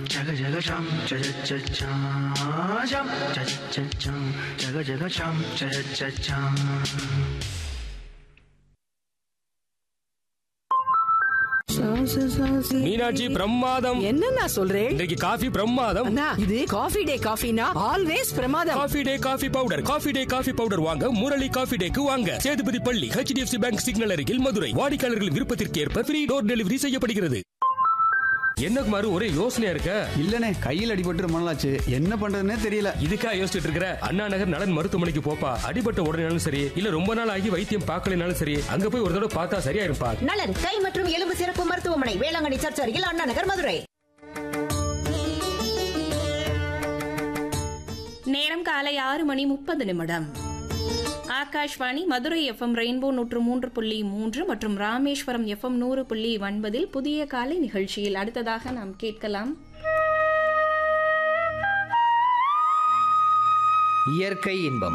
ஜக ஜக சம் ஜஜ சம் ஜஜ சம் ஜக ஜக சம் ஜஜ சம் மீனாட்சி பிரமாதம் என்னண்ணா சொல்றேன் இன்றைக்கு காஃபி பிரமாதம் அண்ணா இது காஃபி டே காஃபினா ஆல்வேஸ் பிரமாதம் coffee day coffee powder coffee day coffee powder வாங்க முரளி காஃபி டேக்கு வாங்க சேதுபதி பள்ளி ஹெச்டிஎஃப்சி பேங்க் சிக்னல் அருகில் மதுரை வாடிக்கையாளர்கள் விருப்பத்திற்கு ஏற்ப ஃப்ரீ டோர் டெலிவரி செய்யப்படுகிறது என்ன குமார் ஒரே யோசனையா இருக்க இல்லனே கையில் அடிபட்டு ரொம்ப நாளாச்சு என்ன பண்றதுன்னே தெரியல இதுக்கா யோசிச்சுட்டு இருக்கிற அண்ணா நகர் நலன் மருத்துவமனைக்கு போப்பா அடிபட்ட உடனேனாலும் சரி இல்ல ரொம்ப நாள் ஆகி வைத்தியம் பார்க்கலனாலும் சரி அங்க போய் ஒரு தடவை பார்த்தா சரியா இருப்பா நலன் கை மற்றும் எலும்பு சிறப்பு மருத்துவமனை வேளாங்கண்ணி சர்ச் அருகில் அண்ணா நகர் மதுரை நேரம் காலை ஆறு மணி முப்பது நிமிடம் ஆகாஷ்வாணி மதுரை எஃப்எம் ரெயின்போ நூற்று மூன்று புள்ளி மூன்று மற்றும் ராமேஸ்வரம் எஃப்எம் நூறு புள்ளி ஒன்பதில் புதிய காலை நிகழ்ச்சியில் அடுத்ததாக நாம் கேட்கலாம் இயற்கை இன்பம்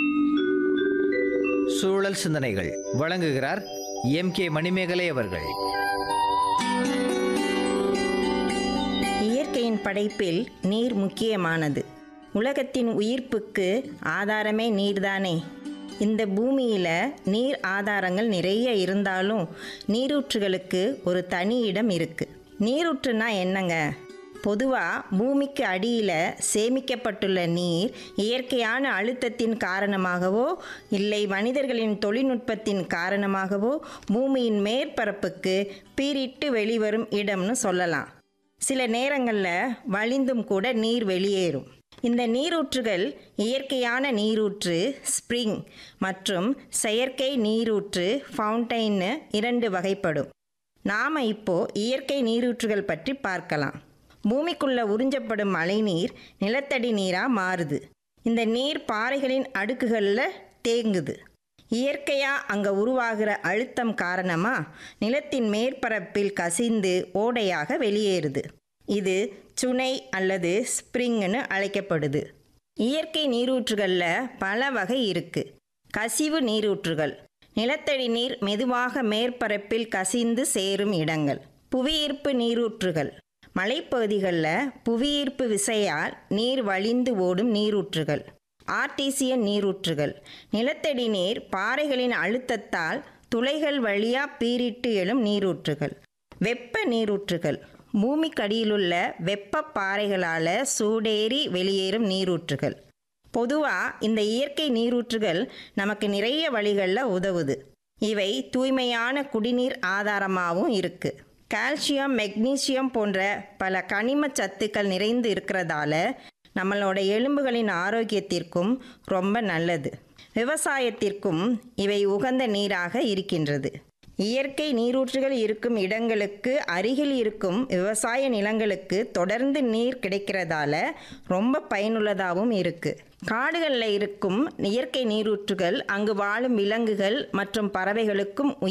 சூழல் சிந்தனைகள் வழங்குகிறார் எம் கே மணிமேகலை அவர்கள் இயற்கையின் படைப்பில் நீர் முக்கியமானது உலகத்தின் உயிர்ப்புக்கு ஆதாரமே நீர்தானே இந்த பூமியில் நீர் ஆதாரங்கள் நிறைய இருந்தாலும் நீரூற்றுகளுக்கு ஒரு தனி இடம் இருக்கு நீரூற்றுனா என்னங்க பொதுவாக பூமிக்கு அடியில் சேமிக்கப்பட்டுள்ள நீர் இயற்கையான அழுத்தத்தின் காரணமாகவோ இல்லை மனிதர்களின் தொழில்நுட்பத்தின் காரணமாகவோ பூமியின் மேற்பரப்புக்கு பீரிட்டு வெளிவரும் இடம்னு சொல்லலாம் சில நேரங்களில் வழிந்தும் கூட நீர் வெளியேறும் இந்த நீரூற்றுகள் இயற்கையான நீரூற்று ஸ்ப்ரிங் மற்றும் செயற்கை நீரூற்று ஃபவுண்டைன்னு இரண்டு வகைப்படும் நாம் இப்போ இயற்கை நீரூற்றுகள் பற்றி பார்க்கலாம் பூமிக்குள்ள உறிஞ்சப்படும் மழைநீர் நிலத்தடி நீராக மாறுது இந்த நீர் பாறைகளின் அடுக்குகளில் தேங்குது இயற்கையாக அங்கே உருவாகிற அழுத்தம் காரணமாக நிலத்தின் மேற்பரப்பில் கசிந்து ஓடையாக வெளியேறுது இது சுனை அல்லது ஸ்ப்ரிங்னு அழைக்கப்படுது இயற்கை நீரூற்றுகளில் பல வகை இருக்கு கசிவு நீரூற்றுகள் நிலத்தடி நீர் மெதுவாக மேற்பரப்பில் கசிந்து சேரும் இடங்கள் புவியீர்ப்பு நீரூற்றுகள் மலைப்பகுதிகளில் புவியீர்ப்பு விசையால் நீர் வழிந்து ஓடும் நீரூற்றுகள் ஆர்டிசியன் நீரூற்றுகள் நிலத்தடி நீர் பாறைகளின் அழுத்தத்தால் துளைகள் வழியா பீரிட்டு எழும் நீரூற்றுகள் வெப்ப நீரூற்றுகள் பூமிக்கடியிலுள்ள வெப்ப பாறைகளால் சூடேறி வெளியேறும் நீரூற்றுகள் பொதுவாக இந்த இயற்கை நீரூற்றுகள் நமக்கு நிறைய வழிகளில் உதவுது இவை தூய்மையான குடிநீர் ஆதாரமாகவும் இருக்குது கால்சியம் மெக்னீசியம் போன்ற பல கனிம சத்துக்கள் நிறைந்து இருக்கிறதால நம்மளோட எலும்புகளின் ஆரோக்கியத்திற்கும் ரொம்ப நல்லது விவசாயத்திற்கும் இவை உகந்த நீராக இருக்கின்றது இயற்கை நீரூற்றுகள் இருக்கும் இடங்களுக்கு அருகில் இருக்கும் விவசாய நிலங்களுக்கு தொடர்ந்து நீர் கிடைக்கிறதால ரொம்ப பயனுள்ளதாகவும் இருக்கு காடுகளில் இருக்கும் இயற்கை நீரூற்றுகள் அங்கு வாழும் விலங்குகள் மற்றும் பறவைகளுக்கும்